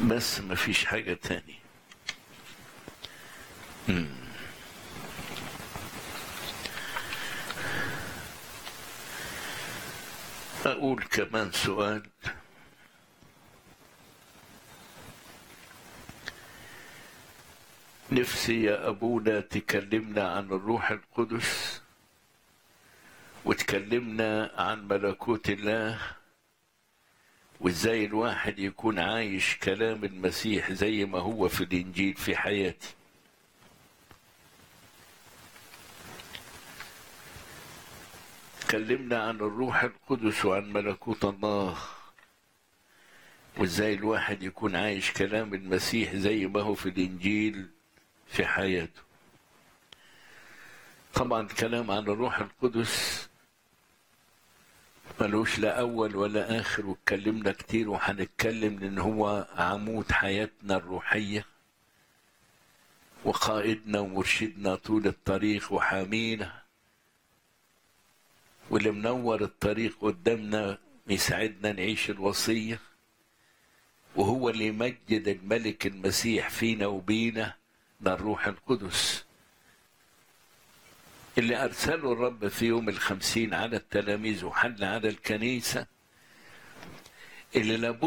بس مفيش حاجة تاني مم. أقول كمان سؤال نفسي يا أبونا تكلمنا عن الروح القدس وتكلمنا عن ملكوت الله وازاي الواحد يكون عايش كلام المسيح زي ما هو في الإنجيل في حياتي تكلمنا عن الروح القدس وعن ملكوت الله وازاي الواحد يكون عايش كلام المسيح زي ما هو في الإنجيل في حياته طبعا كلام عن الروح القدس ملوش لا أول ولا آخر واتكلمنا كتير وهنتكلم لأن هو عمود حياتنا الروحية وقائدنا ومرشدنا طول الطريق وحامينا واللي منور الطريق قدامنا يساعدنا نعيش الوصية وهو اللي يمجد الملك المسيح فينا وبينا ده الروح القدس اللي أرسله الرب في يوم الخمسين على التلاميذ وحل على الكنيسة اللي لابد